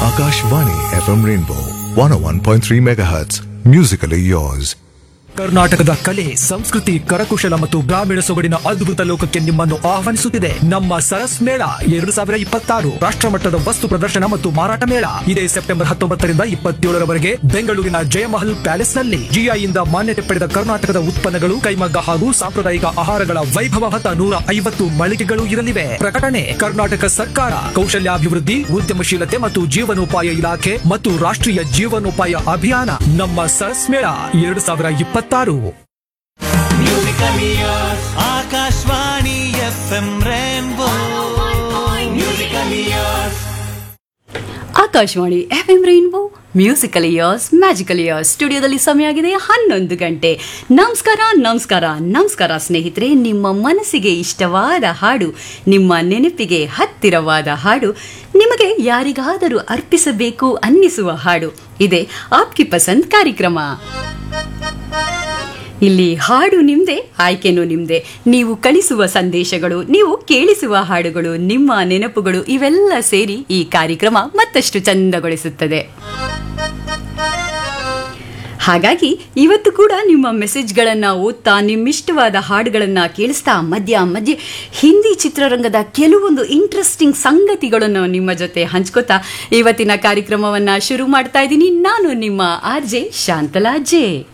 Akashvani FM Rainbow 101.3 MHz. Musically yours. ಕರ್ನಾಟಕದ ಕಲೆ ಸಂಸ್ಕೃತಿ ಕರಕುಶಲ ಮತ್ತು ಗ್ರಾಮೀಣ ಸೊಗಡಿನ ಅದ್ಭುತ ಲೋಕಕ್ಕೆ ನಿಮ್ಮನ್ನು ಆಹ್ವಾನಿಸುತ್ತಿದೆ ನಮ್ಮ ಸರಸ್ ಮೇಳ ಎರಡು ಸಾವಿರ ಇಪ್ಪತ್ತಾರು ರಾಷ್ಟ್ರಮಟ್ಟದ ವಸ್ತು ಪ್ರದರ್ಶನ ಮತ್ತು ಮಾರಾಟ ಮೇಳ ಇದೇ ಸೆಪ್ಟೆಂಬರ್ ಹತ್ತೊಂಬತ್ತರಿಂದ ಇಪ್ಪತ್ತೇಳರವರೆಗೆ ಬೆಂಗಳೂರಿನ ಜಯಮಹಲ್ ಪ್ಯಾಲೇಸ್ ನಲ್ಲಿ ಜಿಐಯಿಂದ ಮಾನ್ಯತೆ ಪಡೆದ ಕರ್ನಾಟಕದ ಉತ್ಪನ್ನಗಳು ಕೈಮಗ್ಗ ಹಾಗೂ ಸಾಂಪ್ರದಾಯಿಕ ಆಹಾರಗಳ ವೈಭವ ಹೊತ್ತ ನೂರ ಐವತ್ತು ಮಳಿಗೆಗಳು ಇರಲಿವೆ ಪ್ರಕಟಣೆ ಕರ್ನಾಟಕ ಸರ್ಕಾರ ಕೌಶಲ್ಯಾಭಿವೃದ್ಧಿ ಉದ್ಯಮಶೀಲತೆ ಮತ್ತು ಜೀವನೋಪಾಯ ಇಲಾಖೆ ಮತ್ತು ರಾಷ್ಟ್ರೀಯ ಜೀವನೋಪಾಯ ಅಭಿಯಾನ ನಮ್ಮ ಸರಸ್ ಮೇಳ ಎರಡು ಸಾವಿರ ಇಪ್ಪತ್ತಾರು Akashvani F M rainbow musical years Akashvani F M rainbow musical years magical years ಸ್ಟುಡಿಯೋದಲ್ಲಿ ಸಮಯ ಆಗಿದೆ ಹನ್ನೊಂದು ಗಂಟೆ ನಮಸ್ಕಾರ ನಮಸ್ಕಾರ ನಮಸ್ಕಾರ ಸ್ನೇಹಿತರೆ ನಿಮ್ಮ ಮನಸ್ಸಿಗೆ ಇಷ್ಟವಾದ ಹಾಡು ನಿಮ್ಮ ನೆನಪಿಗೆ ಹತ್ತಿರವಾದ ಹಾಡು ನಿಮಗೆ ಯಾರಿಗಾದರೂ ಅರ್ಪಿಸಬೇಕು ಅನ್ನಿಸುವ ಹಾಡು ಇದೆ ಆಪ್ಕಿ ಪಸಂದ್ ಕಾರ್ಯಕ್ರಮ ಇಲ್ಲಿ ಹಾಡು ನಿಮ್ದೆ ಆಯ್ಕೆನೂ ನಿಮ್ದೆ ನೀವು ಕಳಿಸುವ ಸಂದೇಶಗಳು ನೀವು ಕೇಳಿಸುವ ಹಾಡುಗಳು ನಿಮ್ಮ ನೆನಪುಗಳು ಇವೆಲ್ಲ ಸೇರಿ ಈ ಕಾರ್ಯಕ್ರಮ ಮತ್ತಷ್ಟು ಚಂದಗೊಳಿಸುತ್ತದೆ ಹಾಗಾಗಿ ಇವತ್ತು ಕೂಡ ನಿಮ್ಮ ಮೆಸೇಜ್ಗಳನ್ನು ಓದ್ತಾ ನಿಮ್ಮಿಷ್ಟವಾದ ಹಾಡುಗಳನ್ನು ಕೇಳಿಸ್ತಾ ಮಧ್ಯ ಮಧ್ಯೆ ಹಿಂದಿ ಚಿತ್ರರಂಗದ ಕೆಲವೊಂದು ಇಂಟ್ರೆಸ್ಟಿಂಗ್ ಸಂಗತಿಗಳನ್ನು ನಿಮ್ಮ ಜೊತೆ ಹಂಚ್ಕೋತಾ ಇವತ್ತಿನ ಕಾರ್ಯಕ್ರಮವನ್ನು ಶುರು ಮಾಡ್ತಾ ಇದ್ದೀನಿ ನಾನು ನಿಮ್ಮ ಆರ್ ಜೆ ಶಾಂತಲಾ ಜೆ